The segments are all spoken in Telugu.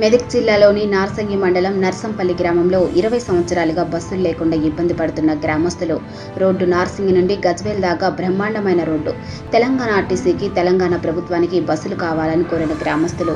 మెదక్ జిల్లాలోని నార్సంగి మండలం నర్సంపల్లి గ్రామంలో ఇరవై సంవత్సరాలుగా బస్సులు లేకుండా ఇబ్బంది పడుతున్న గ్రామస్తులు రోడ్డు నార్సింగి నుండి గజ్వేల్ దాకా బ్రహ్మాండమైన రోడ్డు తెలంగాణ ఆర్టీసీకి తెలంగాణ ప్రభుత్వానికి బస్సులు కావాలని కోరిన గ్రామస్తులు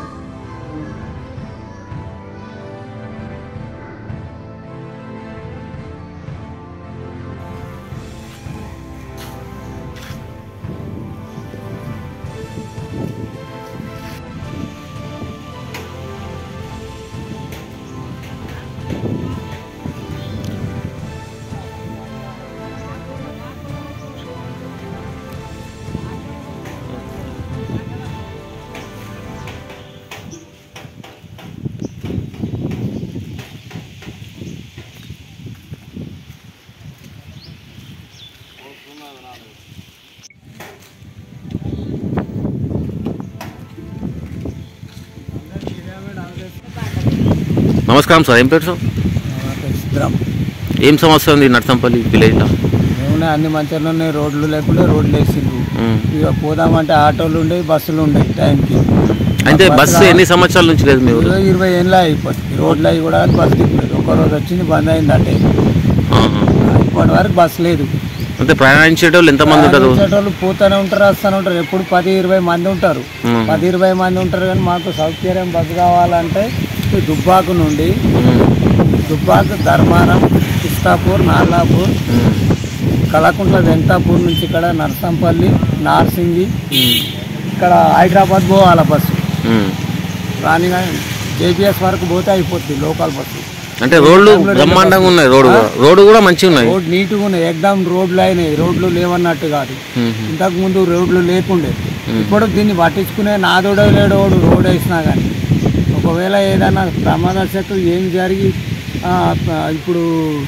నమస్కారం సార్ ఏం పేరు సార్ సిద్ధరాం ఏం సమస్య ఉంది నర్సంపల్లి విలేజ్లో ఏమున్నాయి అన్ని మంచిగా ఉన్నాయి రోడ్లు లేకుండా రోడ్లు వేసిండ్రు ఉమ్. ఇక పోదామంటే ఆటోలు ఉండేవి బస్సులు ఉండేవి టైంకి అయితే బస్సు ఎన్ని సంవత్సరాల నుంచి లేదు మీ ఊరు ఇరవై ఇరవై ఏళ్ళ అయిపోతుంది రోడ్లు అవి కూడా బస్సు దిగలేదు ఒక రోజు వచ్చింది బంద్ అయింది అంటే ఆహా. ఇప్పటి వరకు బస్సు లేదు అంటే ప్రయాణించేటోళ్ళు ఎంతమంది ఉంటారు ప్రయాణించేటోళ్ళు పోతూనే ఉంటారు వస్తూనే ఉంటారు ఎప్పుడు పది ఇరవై మంది ఉంటారు ఉమ్. పది ఇరవై మంది ఉంటారు కానీ మాకు సౌకర్యం బస్సు కావాలంటే ఈ దుబ్బాకు నుండి ఉమ్. దుబ్బాకు ధర్మారం కృష్ణాపూర్ నార్లాపూర్ ఉమ్. కళాకుంట్ల వెంకటాపూర్ నుంచి ఇక్కడ నర్సంపల్లి నార్సింగి ఉమ్. ఇక్కడ హైదరాబాద్ పోవాలి బస్సు ఉమ్. రానిగా జేపీఎస్ వరకు పోతే అయిపోతుంది లోకల్ బస్సు అంటే రోడ్లు బ్రహ్మాండంగా ఉన్నాయి రోడ్డు కూడా రోడ్డు కూడా మంచిగా ఉన్నాయి రోడ్ నీట్గా ఉన్నాయి ఎగ్దాం రోడ్లు అయినాయి రోడ్లు లేవన్నట్టు కాదు ఉమ్. ఇంతకు ముందు రోడ్లు లేకుండే ఇప్పుడు దీన్ని పట్టించుకునే నాదోడో లేడోడు రోడ్ వేసినా కానీ ఒకవేళ ఏదైనా ప్రమాదశత్తు ఏం జరిగి ఆ, ఇప్పుడు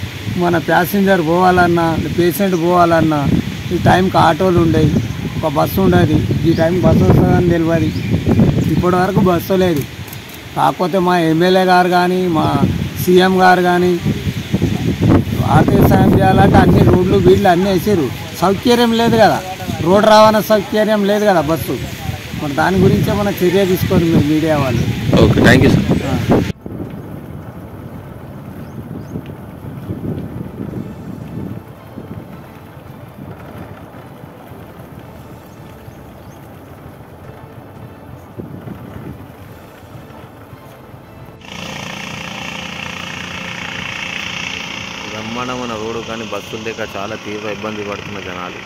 మన ప్యాసింజర్ పోవాలన్నా పేషెంట్ పోవాలన్నా ఈ టైంకి ఆటోలు ఉండేవి ఒక బస్సు ఉండేది ఈ టైం బస్సు వస్తుందని తెలియదు ఇప్పటి వరకు బస్సు లేదు కాకపోతే మా ఎమ్మెల్యే గారు కానీ మా సీఎం గారు కానీ ఆర్థిక సాయం చేయాలంటే అన్ని రోడ్లు వీళ్ళు అన్నీ వేసారు సౌకర్యం లేదు కదా రోడ్ రవాణా సౌకర్యం లేదు కదా బస్సు మరి దాని గురించే మన చర్య తీసుకోండి మీరు మీడియా వాళ్ళు ఓకే థ్యాంక్ యూ సార్ ఆ. బ్రహ్మాండమైన రోడ్డు కానీ బస్సులు లేక చాలా తీవ్ర ఇబ్బంది పడుతున్న జనాలు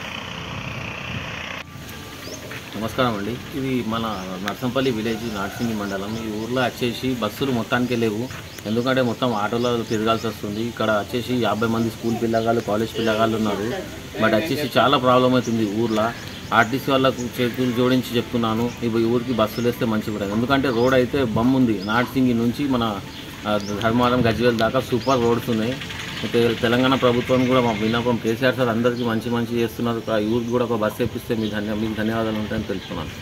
నమస్కారం అండి ఇది మన నర్సంపల్లి విలేజ్ నార్సింగి మండలం ఈ ఊర్లో వచ్చేసి బస్సులు మొత్తానికే లేవు ఎందుకంటే మొత్తం ఆటోలో తిరగాల్సి వస్తుంది ఇక్కడ వచ్చేసి యాభై మంది స్కూల్ పిల్లగాళ్ళు కాలేజ్ పిల్లగాళ్ళు ఉన్నారు బట్ వచ్చేసి చాలా ప్రాబ్లం అవుతుంది ఈ ఊర్లో ఆర్టీసీ వాళ్ళకు చేతులు జోడించి చెప్తున్నాను ఈ ఊరికి బస్సులు వేస్తే మంచిగా ఉంటుంది ఎందుకంటే రోడ్ అయితే బమ్ ఉంది నార్సింగి నుంచి మన ఆ, ధర్మారం గజ్వేల్ దాకా సూపర్ రోడ్స్ ఉన్నాయి అయితే తెలంగాణ ప్రభుత్వం కూడా మా విన్నపం కేసీఆర్ సార్ అందరికీ మంచి మంచి చేస్తున్నారు ఈ ఊరికి కూడా ఒక బస్సు వేపిస్తే మీ ధన్య మీకు ధన్యవాదాలు ఉంటాయని తెలుపుతున్నాను